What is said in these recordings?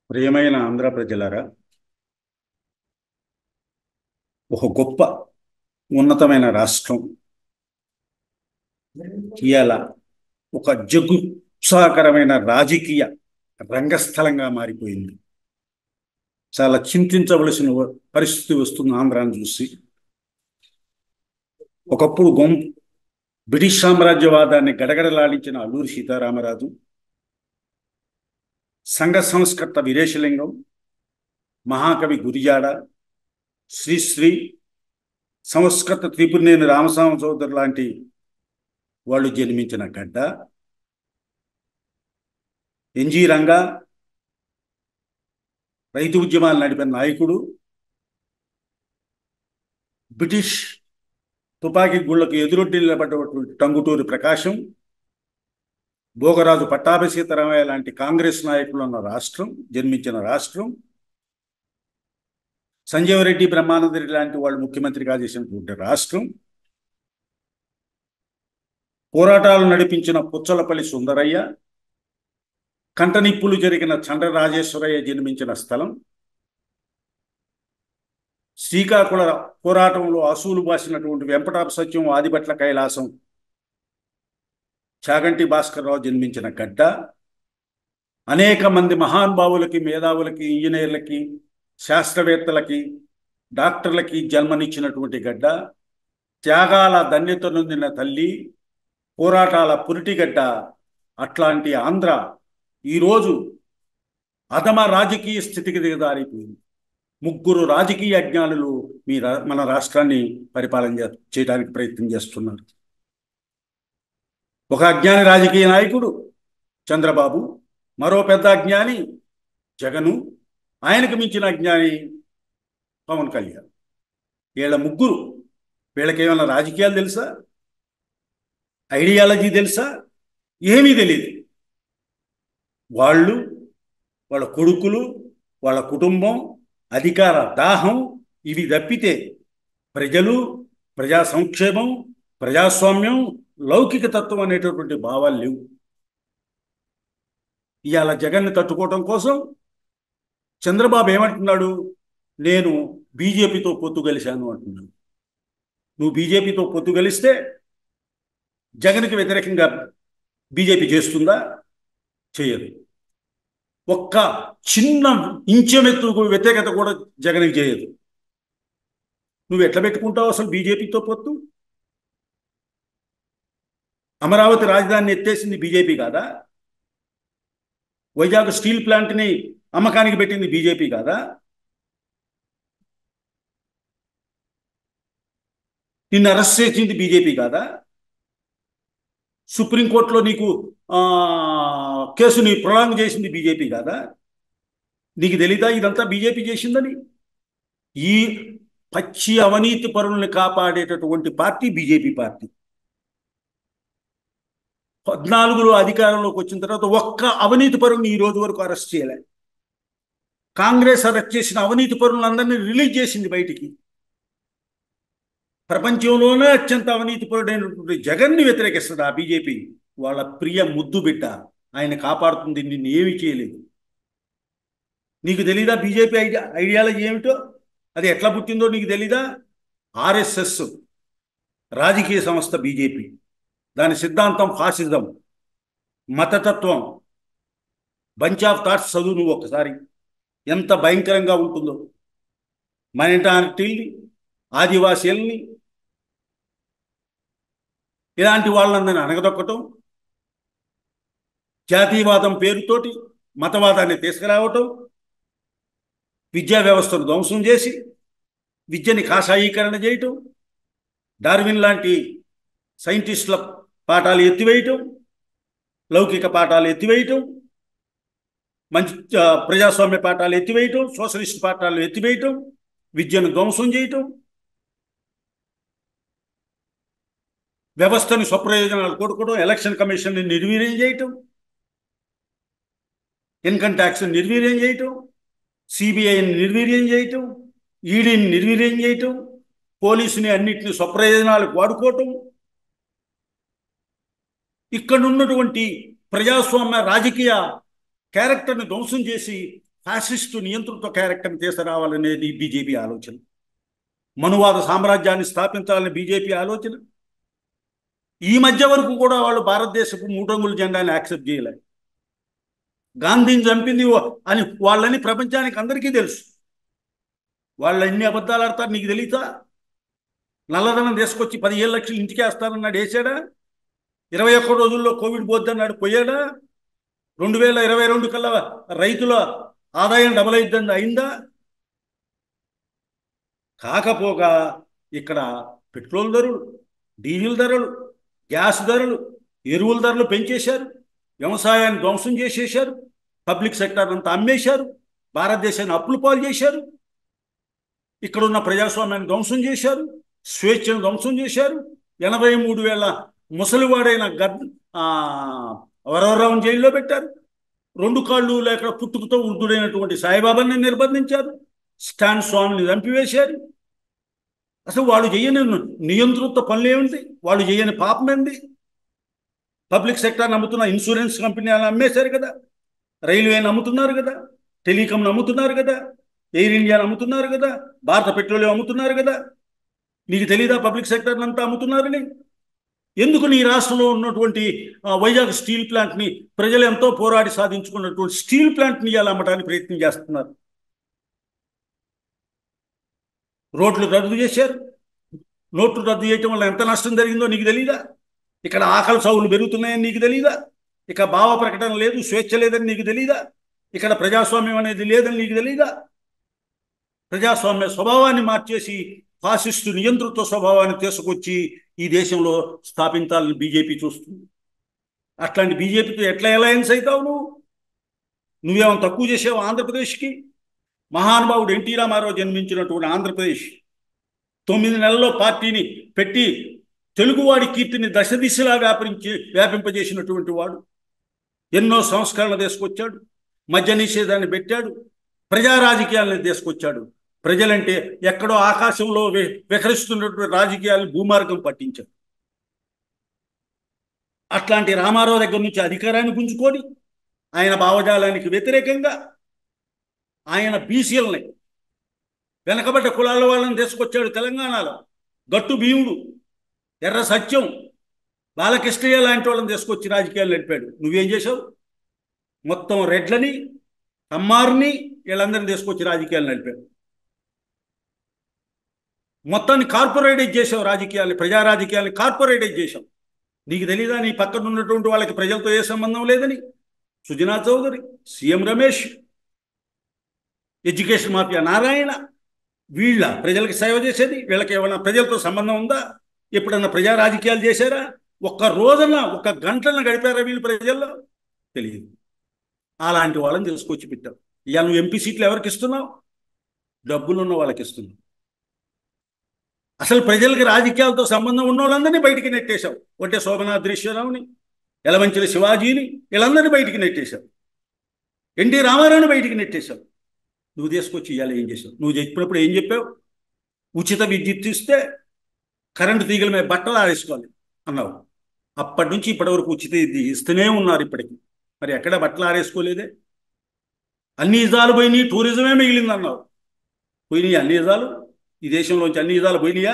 ప్రియమైన ఆంధ్ర ప్రజలారా ఒక గొప్ప ఉన్నతమైన రాష్ట్రం ఇవాళ ఒక జగుత్సాకరమైన రాజకీయ రంగస్థలంగా మారిపోయింది చాలా చింతించవలసిన వ- పరిస్థితి వస్తుంది ఆంధ్రాను చూసి ఒకప్పుడు గొం బ్రిటిష్ సామ్రాజ్యవాదాన్ని గడగడలాడించిన అల్లూరి సీతారామరాజు సంఘ సంస్కర్త వీరేశలింగం మహాకవి గురిజాడ శ్రీశ్రీ సంస్కృత త్రిపురనేని రామస్వామి చౌదరి లాంటి వాళ్ళు జన్మించిన గడ్డ ఎన్జి రంగా రైతు ఉద్యమాలు నడిపిన నాయకుడు బ్రిటిష్ తుపాకీ గుళ్లకు ఎదురొడ్డి నిలబడ్డటువంటి టంగుటూరి ప్రకాశం భోగరాజు పట్టాభి సీతారామయ్య లాంటి కాంగ్రెస్ నాయకులు ఉన్న రాష్ట్రం జన్మించిన రాష్ట్రం సంజీవ రెడ్డి బ్రహ్మానంద రెడ్డి లాంటి వాళ్ళు ముఖ్యమంత్రిగా చేసినటువంటి రాష్ట్రం పోరాటాలు నడిపించిన పుచ్చలపల్లి సుందరయ్య కంటనిప్పులు జరిగిన చండ్ర రాజేశ్వరయ్య జన్మించిన స్థలం శ్రీకాకుళ పోరాటంలో అసూలు బాసినటువంటి వెంపటాప సత్యం ఆదిపట్ల కైలాసం చాగంటి భాస్కర్రావు జన్మించిన గడ్డ అనేక మంది మహానుభావులకి మేధావులకి ఇంజనీర్లకి శాస్త్రవేత్తలకి డాక్టర్లకి జన్మనిచ్చినటువంటి గడ్డ త్యాగాల ధన్యత నొందిన తల్లి పోరాటాల పురిటిగడ్డ అట్లాంటి ఆంధ్ర ఈరోజు అధమ రాజకీయ స్థితికి దిగదారిపోయింది ముగ్గురు రాజకీయ అజ్ఞానులు మీ రా- మన రాష్ట్రాన్ని పరిపాలన చే- చేయడానికి ప్రయత్నం చేస్తున్నారు ఒక అజ్ఞాని రాజకీయ నాయకుడు చంద్రబాబు మరో పెద్ద అజ్ఞాని జగను ఆయనకు మించిన అజ్ఞాని పవన్ కళ్యాణ్ వీళ్ళ ముగ్గురు వీళ్ళకి ఏమైనా రాజకీయాలు తెలుసా ఐడియాలజీ తెలుసా ఏమీ తెలియదు వాళ్ళు వాళ్ళ కొడుకులు వాళ్ళ కుటుంబం అధికార దాహం ఇవి తప్పితే ప్రజలు ప్రజా సంక్షేమం ప్రజాస్వామ్యం లౌకిక తత్వం అనేటటువంటి భావాలు లేవు ఇవాళ జగన్ని తట్టుకోవటం కోసం చంద్రబాబు ఏమంటున్నాడు నేను బీజేపీతో పొత్తు కలిశాను అంటున్నాడు నువ్వు బీజేపీతో పొత్తు కలిస్తే జగన్కి వ్యతిరేకంగా బీజేపీ చేస్తుందా చేయదు ఒక్క చిన్న ఇంచెమెత్తు వ్యతిరేకత కూడా జగన్కి చేయదు నువ్వు ఎట్లా పెట్టుకుంటావు అసలు బీజేపీతో పొత్తు అమరావతి రాజధానిని ఎత్తేసింది బీజేపీ కాదా వైజాగ్ స్టీల్ ప్లాంట్ని అమ్మకానికి పెట్టింది బీజేపీ కాదా నిన్ను అరెస్ట్ చేసింది బీజేపీ కాదా సుప్రీంకోర్టులో నీకు ఆ, కేసుని ప్రొలాంగ్ చేసింది బీజేపీ కాదా నీకు తెలీదా ఇదంతా బీజేపీ చేసిందని ఈ పచ్చి అవినీతి పరుల్ని కాపాడేటటువంటి పార్టీ బీజేపీ పార్టీ పద్నాలుగులో అధికారంలోకి వచ్చిన తర్వాత ఒక్క అవినీతి పరుల్ని ఈ రోజు వరకు అరెస్ట్ చేయలే కాంగ్రెస్ అరెస్ట్ చేసిన అవినీతి పరులందరినీ రిలీజ్ చేసింది బయటికి ప్రపంచంలోనే అత్యంత అవినీతి పరుడైనటువంటి జగన్ని వ్యతిరేకిస్తుంది ఆ బీజేపీ వాళ్ళ ప్రియ ముద్దు బిడ్డ ఆయన కాపాడుతుంది నిన్ను ఏమీ చేయలేదు నీకు తెలీదా బీజేపీ ఐడియా ఐడియాలజీ ఏమిటో అది ఎట్లా పుట్టిందో నీకు తెలీదా ఆర్ఎస్ఎస్ రాజకీయ సంస్థ బీజేపీ దాని సిద్ధాంతం ఫాసిజం మతతత్వం బంచ్ ఆఫ్ థాట్స్ చదువు నువ్వు ఒకసారి ఎంత భయంకరంగా ఉంటుందో మైనారిటీల్ని ఆదివాసీల్ని ఇలాంటి వాళ్ళందరినీ అనగదొక్కటం జాతీయవాదం పేరుతోటి మతవాదాన్ని తీసుకురావటం విద్యా వ్యవస్థను ధ్వంసం చేసి విద్యని కాషాయీకరణ చేయటం డార్విన్ లాంటి సైంటిస్టుల పాఠాలు ఎత్తివేయటం లౌకిక పాఠాలు ఎత్తివేయటం మంచి ఆ, ప్రజాస్వామ్య పాఠాలు ఎత్తివేయటం సోషలిస్ట్ పాఠాలు ఎత్తివేయటం విద్యను ధ్వంసం చేయటం వ్యవస్థని స్వప్రయోజనాలు కొడుకోవడం ఎలక్షన్ కమిషన్ని నిర్వీర్యం చేయటం ఇన్కమ్ ట్యాక్స్ నిర్వీర్యం చేయటం సిబిఐని నిర్వీర్యం చేయటం ఈడీని నిర్వీర్యం చేయటం పోలీసుని అన్నిటిని స్వప్రయోజనాలకు వాడుకోవటం ఇక్కడ ఉన్నటువంటి ప్రజాస్వామ్య రాజకీయ క్యారెక్టర్ని ధ్వంసం చేసి ఫ్యాసిస్టు నియంతృత్వ క్యారెక్టర్ని తీసుకురావాలనేది బీజేపీ ఆలోచన మనువాద సామ్రాజ్యాన్ని స్థాపించాలని బీజేపీ ఆలోచన ఈ మధ్య వరకు కూడా వాళ్ళు భారతదేశపు మూటంగుల జెండాని యాక్సెప్ట్ చేయలేదు గాంధీని చంపింది అని వాళ్ళని ప్రపంచానికి అందరికీ తెలుసు వాళ్ళు ఎన్ని అబద్ధాలు ఆడతారు నీకు తెలియతా నల్లధనం తీసుకొచ్చి పదిహేను లక్షలు ఇంటికి వేస్తానన్నాడు వేసాడా ఇరవై ఒక్క రోజుల్లో కోవిడ్ పోద్దన్నాడు పోయాడా రెండు వేల ఇరవై రెండు కల్లా రైతుల ఆదాయం డబల్ అయిద్దండి అయిందా కాకపోగా ఇక్కడ పెట్రోల్ ధరలు డీజిల్ ధరలు గ్యాస్ ధరలు ఎరువుల ధరలు పెంచేశారు వ్యవసాయాన్ని ధ్వంసం చేసేశారు పబ్లిక్ సెక్టర్ అంతా అమ్మేశారు భారతదేశాన్ని అప్పులు పాలు చేశారు ఇక్కడ ఉన్న ప్రజాస్వామ్యాన్ని ధ్వంసం చేశారు స్వేచ్ఛను ధ్వంసం చేశారు ఎనభై మూడు వేల ముసలివాడైన గద్ వరవరావుని జైల్లో పెట్టారు రెండు కాళ్ళు లేక పుట్టుకతో వృద్ధుడైనటువంటి సాయిబాబాని నిర్బంధించారు స్టాన్ స్వామిని చంపివేశారు అసలు వాళ్ళు చేయని నియంతృత్వ పనులు ఏమిటి వాళ్ళు చేయని పాపం ఏంటి పబ్లిక్ సెక్టర్ నమ్ముతున్న ఇన్సూరెన్స్ కంపెనీ అని అమ్మేశారు కదా రైల్వే నమ్ముతున్నారు కదా టెలికాం నమ్ముతున్నారు కదా ఎయిర్ ఇండియా నమ్ముతున్నారు కదా భారత పెట్రోలియం అమ్ముతున్నారు కదా నీకు తెలీదా పబ్లిక్ సెక్టర్ అంతా అమ్ముతున్నారని ఎందుకు నీ రాష్ట్రంలో ఉన్నటువంటి వైజాగ్ స్టీల్ ప్లాంట్ని ప్రజలు ఎంతో పోరాడి సాధించుకున్నటువంటి స్టీల్ ప్లాంట్ని ఇవాళ అమ్మడానికి ప్రయత్నం చేస్తున్నారు రోడ్లు రద్దు చేశారు నోట్లు రద్దు చేయటం వల్ల ఎంత నష్టం జరిగిందో నీకు తెలీదా ఇక్కడ ఆకలి సౌలు పెరుగుతున్నాయని నీకు తెలీదా ఇక భావ ప్రకటన లేదు స్వేచ్ఛ లేదని నీకు తెలీదా ఇక్కడ ప్రజాస్వామ్యం అనేది లేదని నీకు తెలీదా ప్రజాస్వామ్య స్వభావాన్ని మార్చేసి ఫాసిస్టు నియంతృత్వ స్వభావాన్ని తీసుకొచ్చి ఈ దేశంలో స్థాపించాలని బీజేపీ చూస్తుంది అట్లాంటి బీజేపీతో ఎట్లా అలయన్స్ అవుతావు నువ్వు నువ్వేమో తక్కువ చేసావు ఆంధ్రప్రదేశ్కి మహానుభావుడు ఎన్టీ రామారావు జన్మించినటువంటి ఆంధ్రప్రదేశ్ తొమ్మిది నెలల్లో పార్టీని పెట్టి తెలుగువాడి కీర్తిని దశ దిశలా వ్యాపించి వ్యాపింపజేసినటువంటి వాడు ఎన్నో సంస్కరణలు తీసుకొచ్చాడు మద్య నిషేధాన్ని పెట్టాడు ప్రజా రాజకీయాలను తీసుకొచ్చాడు ప్రజలంటే ఎక్కడో ఆకాశంలో విహరిస్తున్నటువంటి రాజకీయాలను భూమార్గం పట్టించాడు అట్లాంటి రామారావు దగ్గర నుంచి అధికారాన్ని పుంజుకొని ఆయన భావజాలానికి వ్యతిరేకంగా ఆయన బీసీలని వెనకబడ్డ కులాల వాళ్ళని తీసుకొచ్చాడు తెలంగాణలో గట్టు భీముడు ఎర్ర సత్యం బాలకృష్ణయ్య లాంటి వాళ్ళని తీసుకొచ్చి రాజకీయాలు నడిపాడు నువ్వేం చేసావు మొత్తం రెడ్లని కమ్మార్ని వీళ్ళందరినీ తీసుకొచ్చి రాజకీయాలు నడిపాడు మొత్తాన్ని కార్పొరేటైజ్ చేసావు రాజకీయాల్ని ప్రజా రాజకీయాల్ని కార్పొరేటైజ్ చేసావు నీకు తెలీదా నీ పక్కన ఉన్నటువంటి వాళ్ళకి ప్రజలతో ఏ సంబంధం లేదని Sujana Chowdary CM Ramesh education mafia Narayana వీళ్ళ ప్రజలకు సేవ చేసేది వీళ్ళకి ఏమైనా ప్రజలతో సంబంధం ఉందా ఎప్పుడన్నా ప్రజా రాజకీయాలు చేశారా ఒక్క రోజున ఒక్క గంటలను గడిపారా వీళ్ళు ప్రజల్లో తెలియదు అలాంటి వాళ్ళని తీసుకొచ్చి పెట్టావు ఇవాళ నువ్వు ఎంపీ సీట్లు ఎవరికి ఇస్తున్నావు డబ్బులు ఉన్న వాళ్ళకి ఇస్తున్నావు అసలు ప్రజలకి రాజకీయాలతో సంబంధం ఉన్న వాళ్ళందరినీ బయటికి నెట్టేశావు ఒకటే శోభనాథ్ శ్రీరావుని ఎలమంచిల శివాజీని వీళ్ళందరినీ బయటికి నెట్టేశావు ఎన్టీ రామారావుని బయటికి నెట్టేశావు నువ్వు తీసుకొచ్చి ఇవాళ ఏం చేసావు నువ్వు చెప్పినప్పుడు ఏం చెప్పావు ఉచిత విద్యుత్ ఇస్తే కరెంటు తీగల మీద బట్టలు ఆరేసుకోవాలి అన్నావు అప్పటి నుంచి ఇప్పటి వరకు ఉచిత ఇస్తూనే ఉన్నారు ఇప్పటికి మరి ఎక్కడ బట్టలు ఆరేసుకోలేదే అన్ని ఇజాలు పోయినాయి టూరిజమే మిగిలింది అన్నావు పోయినాయి అన్ని ఇజాలు ఈ దేశంలోంచి అన్ని ఇజాలు పోయినాయా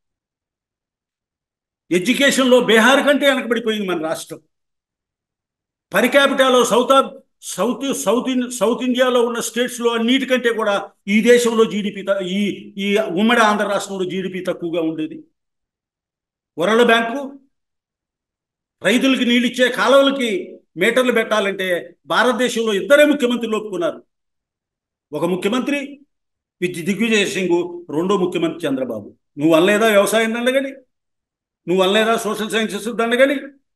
ఎడ్యుకేషన్లో బీహార్ కంటే వెనకబడిపోయింది మన రాష్ట్రం పర్ క్యాపిటాలో సౌత్ సౌత్ సౌత్ సౌత్ ఇండియాలో ఉన్న స్టేట్స్లో అన్నిటికంటే కూడా ఈ దేశంలో జీడిపి ఈ ఈ ఉమ్మడి ఆంధ్ర రాష్ట్రంలో జీడిపి తక్కువగా ఉండేది వరల్డ్ బ్యాంకు రైతులకి నీళ్ళు ఇచ్చే కాలువలకి మీటర్లు పెట్టాలంటే భారతదేశంలో ఇద్దరే ముఖ్యమంత్రులు ఒప్పుకున్నారు ఒక ముఖ్యమంత్రి విద్య దిగ్విజయ్ సింగ్ రెండో ముఖ్యమంత్రి చంద్రబాబు నువ్వు అనలేదా వ్యవసాయం దండగని నువ్వు అనలేదా సోషల్ సైన్సెస్ దండగని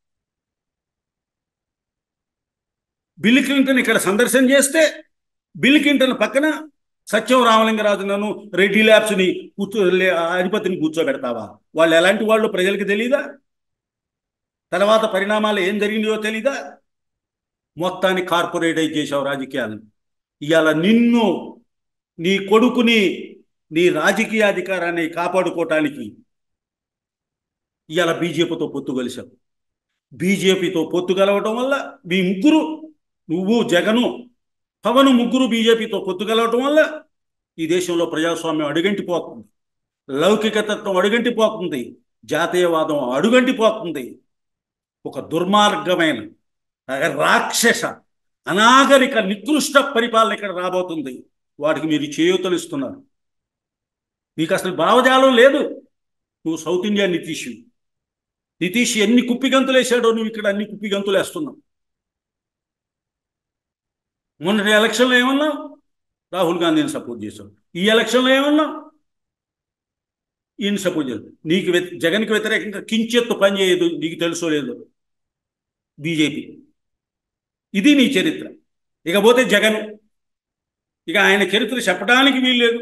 బిల్ క్లింటన్ ఇక్కడ సందర్శన చేస్తే బిల్ క్లింటన్ పక్కన సత్యం రామలింగరాజునను రెడ్డి ల్యాబ్స్ని కూర్చో అధిపతిని కూర్చోబెడతావా వాళ్ళు ఎలాంటి వాళ్ళు ప్రజలకు తెలీదా తర్వాత పరిణామాలు ఏం జరిగిందో తెలీదా మొత్తాన్ని కార్పొరేటైజ్ చేసావు రాజకీయాలను ఇవాళ నిన్ను నీ కొడుకుని నీ రాజకీయ అధికారాన్ని కాపాడుకోవటానికి ఇవాళ బీజేపీతో పొత్తు కలిశావు బీజేపీతో పొత్తు కలవటం వల్ల మీ ముగ్గురు నువ్వు జగను పవన్ ముగ్గురు బీజేపీతో పొత్తు కలవటం వల్ల ఈ దేశంలో ప్రజాస్వామ్యం అడుగంటిపోతుంది లౌకికతత్వం అడుగంటిపోతుంది జాతీయవాదం అడుగంటిపోతుంది ఒక దుర్మార్గమైన రాక్షస అనాగరిక నికృష్ట పరిపాలన ఇక్కడ రాబోతుంది వాటికి మీరు చేయూతనిస్తున్నారు నీకు అసలు భావజాలం లేదు నువ్వు సౌత్ ఇండియా నితీష్ నితీష్ ఎన్ని కుప్పిగంతులు వేసాడో నువ్వు ఇక్కడ అన్ని కుప్పిగంతులు వేస్తున్నావు మొన్నటి ఎలక్షన్లో ఏమన్నావు రాహుల్ గాంధీని సపోర్ట్ చేశావు ఈ ఎలక్షన్లో ఏమన్నావు ఈయన సపోర్ట్ చేశావు నీకు వ్యతి- జగన్కి వ్యతిరేకంగా కించెత్తు పని చేయదు నీకు తెలుసో లేదో బీజేపీ ఇది నీ చరిత్ర ఇకపోతే జగన్ ఇక ఆయన చరిత్ర చెప్పడానికి వీల్లేదు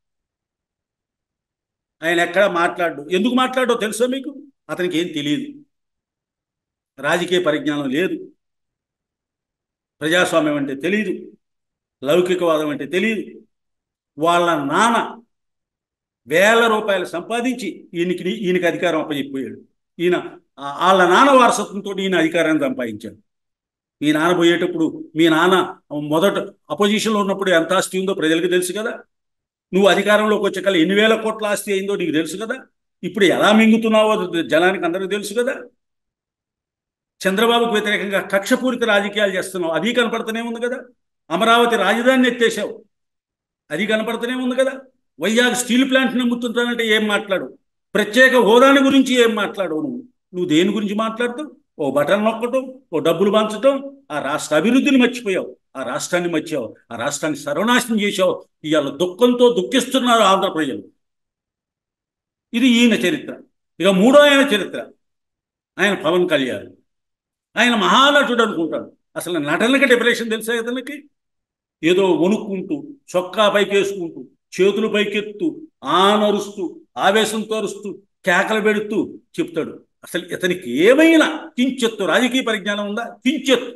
ఆయన ఎక్కడ మాట్లాడు ఎందుకు మాట్లాడో తెలుసా మీకు అతనికి ఏం తెలియదు రాజకీయ పరిజ్ఞానం లేదు ప్రజాస్వామ్యం అంటే తెలియదు లౌకికవాదం అంటే తెలియదు వాళ్ళ నాన్న వేల రూపాయలు సంపాదించి ఈయనకి ఈయనకి అధికారం అప్పచెప్పిపోయాడు ఈయన ఆ- వాళ్ళ నాన్న వారసత్వంతో ఈయన అధికారాన్ని సంపాదించాడు మీ నాన్న పోయేటప్పుడు మీ నాన్న మొదట అపోజిషన్లో ఉన్నప్పుడు ఎంత ఆస్తి ఉందో ప్రజలకు తెలుసు కదా నువ్వు అధికారంలోకి వచ్చాక ఎన్ని వేల కోట్ల ఆస్తి అయిందో నీకు తెలుసు కదా ఇప్పుడు ఎలా మింగుతున్నావో అది జనానికి అందరికీ తెలుసు కదా చంద్రబాబుకు వ్యతిరేకంగా కక్షపూరిత రాజకీయాలు చేస్తున్నావు అది కనపడుతూనే ఉంది కదా అమరావతి రాజధానిని ఎత్తేసావు అది కనపడుతూనే ఉంది కదా వైజాగ్ స్టీల్ ప్లాంట్ని అమ్ముతుంటానంటే ఏం మాట్లాడు ప్రత్యేక హోదాని గురించి ఏం మాట్లాడవు నువ్వు నువ్వు దేని గురించి మాట్లాడుతావు ఓ బటన్ నొక్కటం ఓ డబ్బులు పంచటం ఆ రాష్ట్ర అభివృద్ధిని మర్చిపోయావు ఆ రాష్ట్రాన్ని మర్చావు ఆ రాష్ట్రాన్ని సర్వనాశనం చేశావు ఇవాళ దుఃఖంతో దుఃఖిస్తున్నారు ఆంధ్ర ప్రజలు ఇది ఈయన చరిత్ర ఇక మూడో ఆయన చరిత్ర ఆయన పవన్ కళ్యాణ్ ఆయన మహానటుడు అనుకుంటాడు అసలు నటనకి డిప్రెషన్ తెలుసా ఇతనికి ఏదో వణుక్కుంటూ చొక్కా పైకేసుకుంటూ చేతులు పైకెత్తు ఆనరుస్తూ ఆవేశంతో అరుస్తూ కేకలు పెడుతూ చెప్తాడు అసలు ఇతనికి ఏమైనా కించెత్తు రాజకీయ పరిజ్ఞానం ఉందా కించెత్తు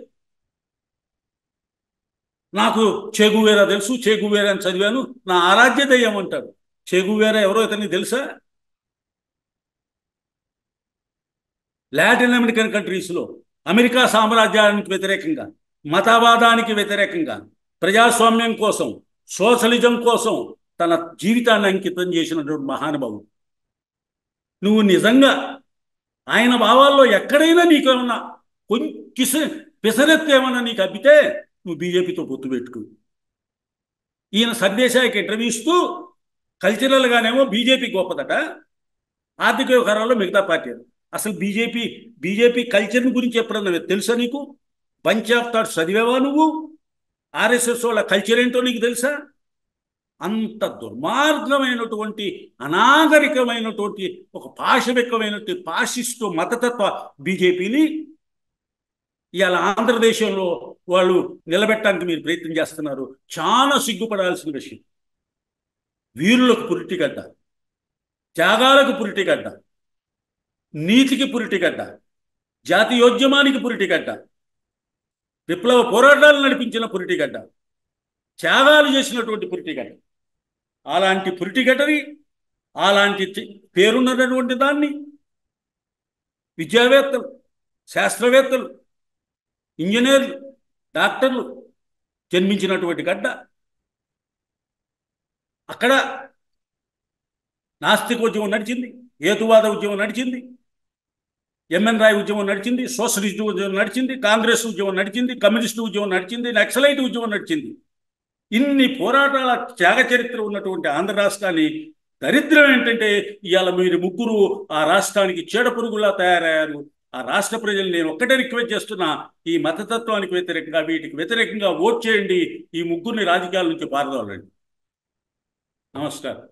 నాకు చెగువేరా తెలుసు చెగువేరా అని చదివాను నా ఆరాధ్య దయ్యం అంటాడు చెగువేరా ఎవరో ఇతనికి తెలుసా లాటిన్ అమెరికన్ కంట్రీస్లో అమెరికా సామ్రాజ్యానికి వ్యతిరేకంగా మతవాదానికి వ్యతిరేకంగా ప్రజాస్వామ్యం కోసం సోషలిజం కోసం తన జీవితాన్ని అంకితం చేసినటువంటి మహానుభావుడు నువ్వు నిజంగా ఆయన భావాల్లో ఎక్కడైనా నీకేమన్నా కొంచెం పిసరెత్తు ఏమన్నా నీకు అబ్బితే నువ్వు బీజేపీతో పొత్తు పెట్టుకు ఈయన సందేశానికి ఇంటర్వ్యూ ఇస్తూ కల్చరల్గానేమో బీజేపీ గొప్పదట ఆర్థిక వ్యవహారాల్లో మిగతా పార్టీ అసలు బీజేపీ బీజేపీ కల్చర్ని గురించి ఎప్పుడన్నా తెలుసా నీకు బంచ్ ఆఫ్ థాట్స్ చదివావా నువ్వు ఆర్ఎస్ఎస్ వాళ్ళ కల్చర్ ఏంటో నీకు తెలుసా అంత దుర్మార్గమైనటువంటి అనాగరికమైనటువంటి ఒక పాశవికమైనటువంటి పాశిస్తూ మతతత్వ బీజేపీని ఇవాళ ఆంధ్రదేశంలో వాళ్ళు నిలబెట్టడానికి మీరు ప్రయత్నం చేస్తున్నారు చాలా సిగ్గుపడాల్సిన విషయం వీరులకు పురిటిగడ్డ త్యాగాలకు పురిటిగడ్డ నీతికి పురిటిగడ్డ జాతీయోద్యమానికి పురిటిగడ్డ విప్లవ పోరాటాలు నడిపించిన పురిటిగడ్డ త్యాగాలు చేసినటువంటి పురిటిగడ్డ అలాంటి పురిటిగడ్డని అలాంటి పేరున్నటువంటి దాన్ని విద్యావేత్తలు శాస్త్రవేత్తలు ఇంజనీర్లు డాక్టర్లు జన్మించినటువంటి గడ్డ అక్కడ నాస్తిక ఉద్యమం నడిచింది హేతువాద ఉద్యమం నడిచింది ఎంఎన్ రాయ్ ఉద్యమం నడిచింది సోషలిస్ట్ ఉద్యమం నడిచింది కాంగ్రెస్ ఉద్యమం నడిచింది కమ్యూనిస్టు ఉద్యమం నడిచింది నక్సలైట్ ఉద్యమం నడిచింది ఇన్ని పోరాటాల త్యాగ చరిత్ర ఉన్నటువంటి ఆంధ్ర రాష్ట్రాన్ని దరిద్రం ఏంటంటే ఇవాళ మీరు ముగ్గురు ఆ రాష్ట్రానికి చీడ పురుగులా తయారయ్యారు ఆ రాష్ట్ర ప్రజలు నేను ఒక్కటే రిక్వెస్ట్ చేస్తున్నా ఈ మతతత్వానికి వ్యతిరేకంగా వీటికి వ్యతిరేకంగా ఓట్ చేయండి ఈ ముగ్గురిని రాజకీయాల నుంచి పారదోలండి నమస్కారం